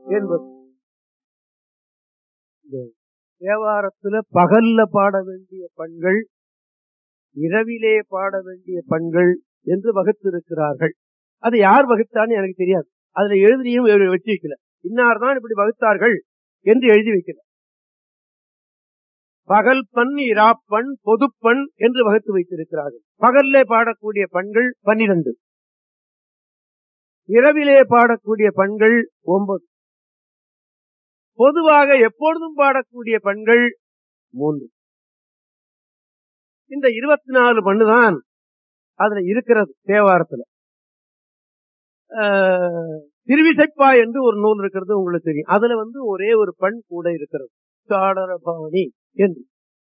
என்பது இந்த தேவாரத்துல பகல்ல பாட வேண்டிய பண்கள் இரவிலே பாட வேண்டிய பண்கள் என்று வகுத்திருக்கிறார்கள் அது யார் வகுத்தான்னு எனக்கு தெரியாது அதுல எழுதியும் வச்சு வைக்கல இன்னார் தான் இப்படி வகுத்தார்கள் என்று எழுதி வைக்கல பகல் பண் இராப்பண் பொதுப்பண் என்று வகுத்து வைத்திருக்கிறார்கள் பகல்லே பாடக்கூடிய பண்கள் பன்னிரண்டு இரவிலே பாடக்கூடிய பண்கள் ஒன்பது பொதுவாக எப்பொழுதும் பாடக்கூடிய பண்கள் மூன்று இந்த இருபத்தி நாலு பண்ணுதான் அதுல இருக்கிறது தேவாரத்துல திருவிசைப்பா என்று ஒரு நூல் இருக்கிறது உங்களுக்கு தெரியும் அதுல வந்து ஒரே ஒரு பண் கூட இருக்கிறது சாடரபாணி என்று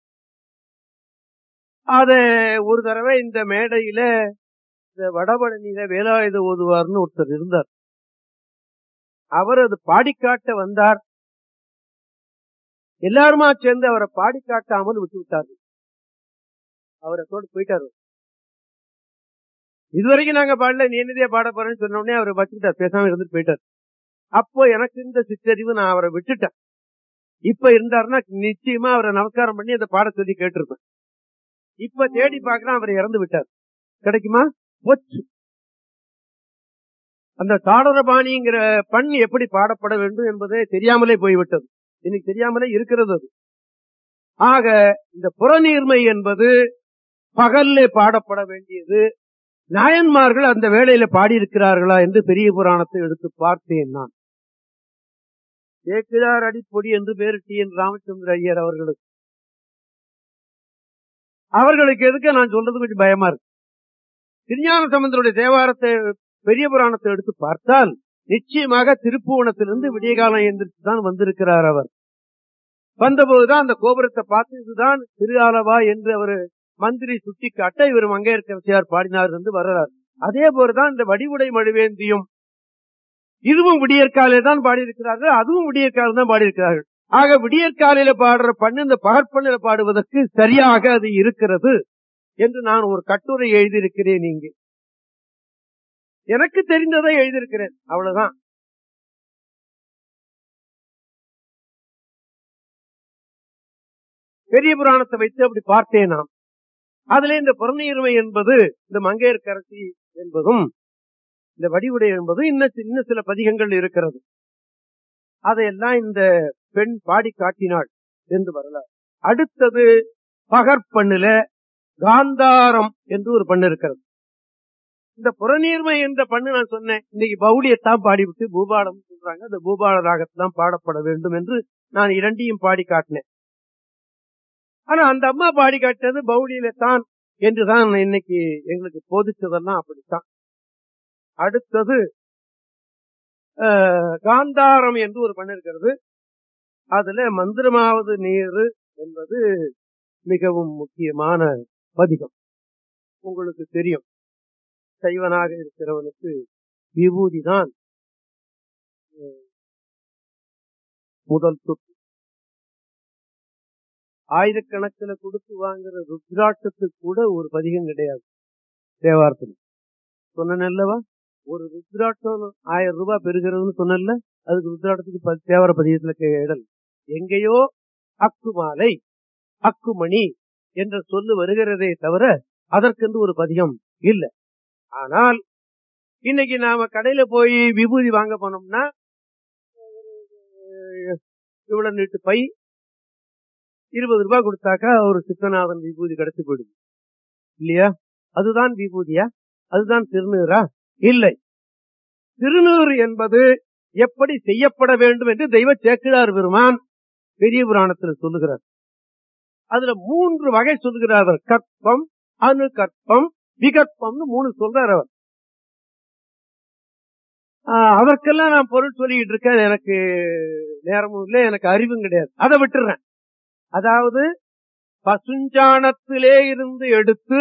அத ஒரு தடவை இந்த மேடையில இந்த வடபழனியில வேலாயுத ஓதுவார்னு ஒருத்தர் இருந்தார் அவர் அது பாடிக்காட்ட வந்தார் எல்லாருமா சேர்ந்து அவரை பாடிக்காட்டாமல் விட்டு விட்டார்கள் அவரை தோடு போயிட்டாரு இதுவரைக்கும் நாங்க பாடல நீ என்னதே பாட போறேன்னு சொன்ன உடனே அவரை வச்சுக்கிட்டார் பேசாம இருந்துட்டு போயிட்டார் அப்போ எனக்கு இந்த சித்தறிவு நான் அவரை விட்டுட்டேன் இப்ப இருந்தாருன்னா நிச்சயமா அவரை நமஸ்காரம் பண்ணி அந்த பாட சொல்லி கேட்டிருப்பேன் இப்ப தேடி பாக்குறேன் அவர் இறந்து விட்டார் கிடைக்குமா போச்சு அந்த தாடரபாணிங்கிற பண் எப்படி பாடப்பட வேண்டும் என்பதே தெரியாமலே போய்விட்டது இன்னைக்கு தெரியாமலே இருக்கிறது அது ஆக இந்த புறநீர்மை என்பது பகல்ல பாடப்பட வேண்டியது நாயன்மார்கள் அந்த வேளையில பாடியிருக்கிறார்களா என்று பெரிய புராணத்தை எடுத்து பார்த்தேன் நான் சேக்கிழார் அடிப்பொடி என்று பேர் டி என் ராமச்சந்திர ஐயர் அவர்களுக்கு அவர்களுக்கு எதுக்கு நான் சொல்றது கொஞ்சம் பயமா இருக்கு திருஞான சம்பந்தருடைய தேவாரத்தை பெரிய புராணத்தை எடுத்து பார்த்தால் நிச்சயமாக திருப்புவனத்திலிருந்து விடிய காலம் எந்திரிச்சு தான் வந்திருக்கிறார் அவர் வந்தபோதுதான் அந்த கோபுரத்தை பார்த்து இதுதான் திரு ஆலவா என்று அவர் மந்திரி சுட்டி காட்ட இவர் மங்கையர்கரசியார் பாடினார் என்று வர்றார் அதே போலதான் இந்த வடிவுடை மழுவேந்தியும் இதுவும் விடியற்காலே தான் பாடியிருக்கிறார்கள் அதுவும் விடியற்காலம் தான் பாடியிருக்கிறார்கள் ஆக விடியற்காலையில பாடுற பண்ணு இந்த பகற்பண்ணில பாடுவதற்கு சரியாக அது இருக்கிறது என்று நான் ஒரு கட்டுரை எழுதியிருக்கிறேன் இங்கு எனக்கு தெரிந்ததை எழுதியிருக்கிறேன் அவ்வளவுதான் பெரிய புராணத்தை வைத்து அப்படி பார்த்தேன் நாம் அதுல இந்த புறநீர்மை என்பது இந்த மங்கையர்கரசி என்பதும் இந்த வடிவுடை என்பது இன்னும் இன்னும் சில பதிகங்கள் இருக்கிறது அதையெல்லாம் இந்த பெண் பாடி காட்டினாள் என்று வரலாறு அடுத்தது பகற்பண்ணுல காந்தாரம் என்று ஒரு பண்ணு இருக்கிறது இந்த புறநீர்மை என்ற பண்ணு நான் சொன்னேன் இன்னைக்கு பௌடியத்தான் பாடிவிட்டு பூபாலம் சொல்றாங்க அந்த பூபால ராகத்தான் பாடப்பட வேண்டும் என்று நான் இரண்டையும் பாடி காட்டினேன் ஆனா அந்த அம்மா பாடி காட்டினது பௌடியில தான் என்றுதான் இன்னைக்கு எங்களுக்கு போதிச்சதெல்லாம் அப்படித்தான் அடுத்தது காந்தாரம் என்று ஒரு பண்ணு இருக்கிறது அதுல மந்திரமாவது நீர் என்பது மிகவும் முக்கியமான பதிகம் உங்களுக்கு தெரியும் சைவனாக இருக்கிறவனுக்கு விபூதி தான் முதல் சொத்து ஆயிரக்கணக்கில் கொடுத்து வாங்குற ருத்ராட்சத்துக்கு கூட ஒரு பதிகம் கிடையாது தேவாரத்தில் சொன்னல்லவா ஒரு ருத்ராட்சம் ஆயிரம் ரூபாய் பெறுகிறதுன்னு சொன்னல அதுக்கு ருத்ராட்டத்துக்கு தேவார பதிகத்துல இடல் எங்கேயோ அக்குமாலை அக்குமணி என்ற சொல்லு வருகிறதே தவிர அதற்கென்று ஒரு பதிகம் இல்லை ஆனால் இன்னைக்கு நாம கடையில போய் விபூதி வாங்க போனோம்னா இவ்வளவு நீட்டு பை இருபது ரூபாய் கொடுத்தாக்கா ஒரு சித்தநாதன் விபூதி கிடைச்சு போயிடுது இல்லையா அதுதான் விபூதியா அதுதான் திருநீரா இல்லை திருநீர் என்பது எப்படி செய்யப்பட வேண்டும் என்று தெய்வ சேக்கிழார் பெருமான் பெரிய புராணத்தில் சொல்லுகிறார் அதுல மூன்று வகை சொல்லுகிறார் அவர் கற்பம் அணு கற்பம் விகற்பம்னு மூணு சொல்றார் அவர் அதற்கெல்லாம் நான் பொருள் சொல்லிட்டு இருக்கேன் எனக்கு நேரமும் இல்லை எனக்கு அறிவும் கிடையாது அதை விட்டுறேன் அதாவது பசுஞ்சாணத்திலே இருந்து எடுத்து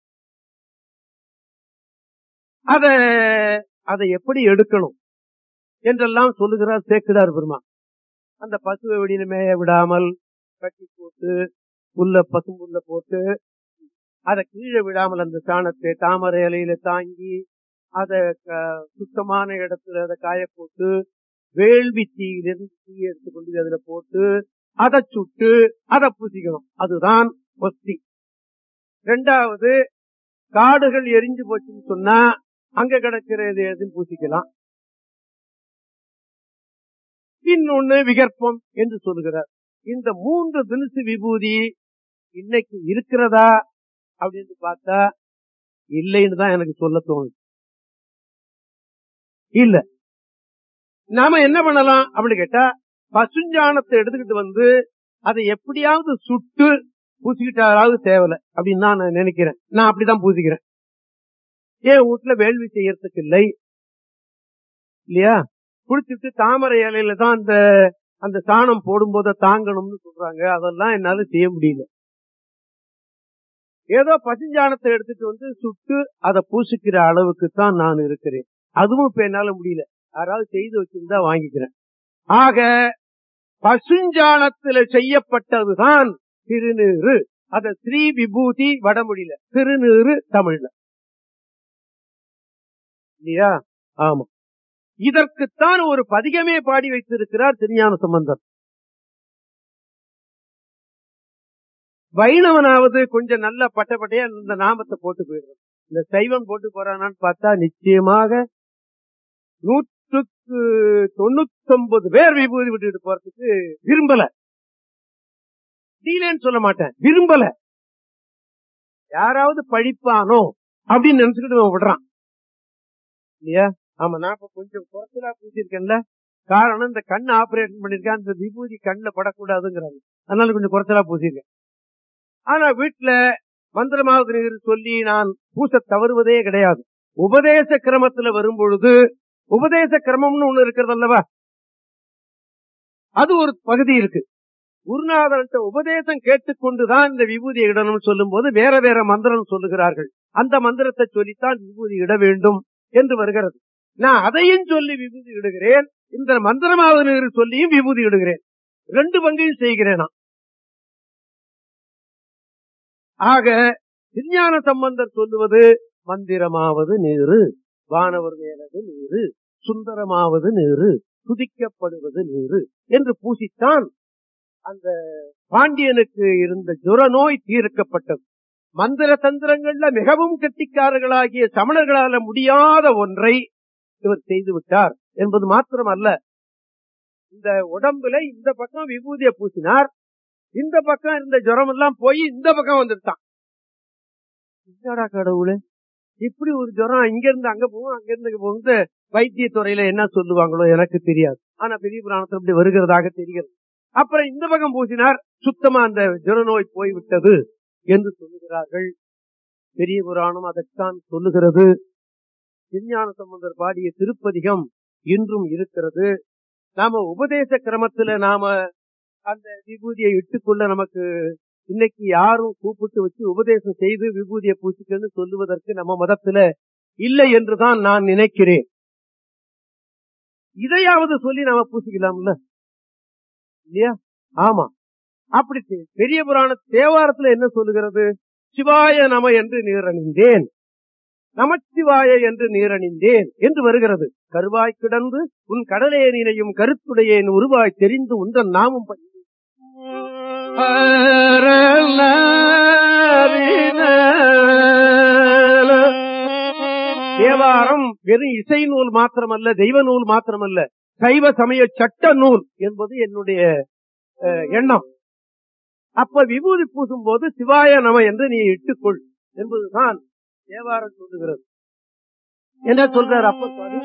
அத அதை எப்படி எடுக்கணும் என்றெல்லாம் சொல்லுகிறார் சேக்கிடார் பெருமா அந்த பசுவை வெளியில மேய விடாமல் கட்டி போட்டு புல்ல பசும்புல்ல போட்டு அதை கீழே விடாமல் அந்த சாணத்தை தாமரை இலையில தாங்கி அத சுத்தமான இடத்துல அதை காய போட்டு வேள்வி தீயிலிருந்து தீயை எடுத்து கொண்டு போய் அதுல போட்டு அதை சுட்டு அதை பூசிக்கணும் அதுதான் ஒஸ்தி ரெண்டாவது காடுகள் எரிஞ்சு போச்சுன்னு சொன்னா அங்க கிடக்கிறது எதுவும் பூசிக்கலாம் இன்னொன்னு விகற்பம் என்று சொல்லுகிறார் இந்த மூன்று தினசு விபூதி இன்னைக்கு இருக்கிறதா அப்படின்னு பார்த்தா இல்லைன்னு தான் எனக்கு சொல்ல தோணுது இல்ல நாம என்ன பண்ணலாம் அப்படின்னு கேட்டா பசுஞ்சாணத்தை எடுத்துக்கிட்டு வந்து அதை எப்படியாவது சுட்டு பூசிக்கிட்டாலாவது தேவையில்ல அப்படின்னு தான் நான் நினைக்கிறேன் நான் அப்படிதான் பூசிக்கிறேன் ஏன் வீட்டுல வேள்வி செய்யறதுக்கு இல்லை இல்லையா குடிச்சிட்டு தாமரை இலையில தான் அந்த அந்த சாணம் போடும்போது தாங்கணும்னு சொல்றாங்க அதெல்லாம் என்னால செய்ய முடியல ஏதோ பசுஞ்சாணத்தை எடுத்துட்டு வந்து சுட்டு அதை பூசிக்கிற அளவுக்கு தான் நான் இருக்கிறேன் அதுவும் இப்ப என்னால முடியல யாராவது செய்து வச்சிருந்தா வாங்கிக்கிறேன் ஆக பசுஞ்சாணத்துல செய்யப்பட்டதுதான் திருநீறு அத ஸ்ரீ விபூதி வடமொழியில திருநீறு தமிழ்ல இல்லையா ஆமா இதற்குத்தான் ஒரு பதிகமே பாடி வைத்திருக்கிறார் திருஞான சம்பந்தர் வைணவனாவது கொஞ்சம் நல்ல பட்டப்பட்டையா இந்த நாமத்தை போட்டு போயிடுறான் இந்த சைவம் போட்டு போறானான்னு பார்த்தா நிச்சயமாக நூற்றுக்கு தொண்ணூத்தி ஒன்பது பேர் விபூதி விட்டுட்டு போறதுக்கு விரும்பல தீலேன்னு சொல்ல மாட்டேன் விரும்பல யாராவது பழிப்பானோ அப்படின்னு நினைச்சுக்கிட்டு இவன் விடுறான் இல்லையா ஆமா நான் இப்ப கொஞ்சம் குறைச்சலா பூசிருக்கேன்ல காரணம் இந்த கண் ஆபரேஷன் பண்ணிருக்கேன் அந்த விபூதி கண்ணுல படக்கூடாதுங்கிறாங்க அதனால கொஞ்சம் குறைச்சலா பூசிருக்கேன் ஆனா வீட்டுல மந்திரமாவது நீர் சொல்லி நான் பூச தவறுவதே கிடையாது உபதேச கிரமத்துல வரும் பொழுது உபதேச கிரமம்னு ஒண்ணு இருக்கிறது அல்லவா அது ஒரு பகுதி இருக்கு குருநாதன்ட்ட உபதேசம் கேட்டுக்கொண்டுதான் இந்த விபூதி இடணும்னு சொல்லும் போது வேற வேற மந்திரம் சொல்லுகிறார்கள் அந்த மந்திரத்தை சொல்லித்தான் விபூதி இட வேண்டும் என்று வருகிறது நான் அதையும் சொல்லி விபூதி இடுகிறேன் இந்த மந்திரமாவது சொல்லியும் விபூதி இடுகிறேன் ரெண்டு பங்கையும் செய்கிறேன் நான் ஆக விஞ்ஞான சம்பந்தர் சொல்லுவது மந்திரமாவது நீரு வானவர் மேலது நீரு சுந்தரமாவது நீரு துதிக்கப்படுவது நீரு என்று பூசித்தான் அந்த பாண்டியனுக்கு இருந்த ஜுர நோய் தீர்க்கப்பட்டது மந்திர தந்திரங்கள்ல மிகவும் கெட்டிக்காரர்களாகிய சமணர்களால முடியாத ஒன்றை இவர் செய்து விட்டார் என்பது மாத்திரம் அல்ல இந்த உடம்புல இந்த பக்கம் விபூதியை பூசினார் இந்த பக்கம் இருந்த ஜுரம் எல்லாம் போய் இந்த பக்கம் வந்துட்டான் என்னடா கடவுளே இப்படி ஒரு ஜுரம் இங்க இருந்து அங்க போகும் அங்க இருந்து இங்க போகும் வைத்திய துறையில என்ன சொல்லுவாங்களோ எனக்கு தெரியாது ஆனா பெரிய புராணத்தில் இப்படி வருகிறதாக தெரிகிறது அப்புறம் இந்த பக்கம் பூசினார் சுத்தமா அந்த ஜுர நோய் போய்விட்டது என்று சொல்லுகிறார்கள் பெரிய புராணம் அதைத்தான் சொல்லுகிறது விஞ்ஞான சம்பந்தர் பாடிய திருப்பதிகம் இன்றும் இருக்கிறது நாம உபதேச கிரமத்துல நாம அந்த விபூதியை இட்டுக்கொள்ள நமக்கு இன்னைக்கு யாரும் கூப்பிட்டு வச்சு உபதேசம் செய்து விபூதியை பூசிக்கன்னு சொல்லுவதற்கு நம்ம மதத்துல இல்லை என்றுதான் நான் நினைக்கிறேன் இதையாவது சொல்லி நாம பூசிக்கலாம்ல இல்லையா ஆமா அப்படி பெரிய புராண தேவாரத்துல என்ன சொல்லுகிறது சிவாய நம என்று நீரணிந்தேன் நமச்சிவாய என்று நீரணிந்தேன் என்று வருகிறது கருவாய் கிடந்து உன் கடலேனினையும் கருத்துடையேன் உருவாய் தெரிந்து உந்தன் நாமும் தேவாரம் வெறும் இசை நூல் மாத்திரமல்ல தெய்வ நூல் மாத்திரமல்ல சைவ சமய சட்ட நூல் என்பது என்னுடைய எண்ணம் அப்ப விபூதி பூசும் போது சிவாய நம என்று நீ இட்டுக்கொள் என்பதுதான் தேவாரம் சொல்லுகிறது என்ன சொல்றார் அப்ப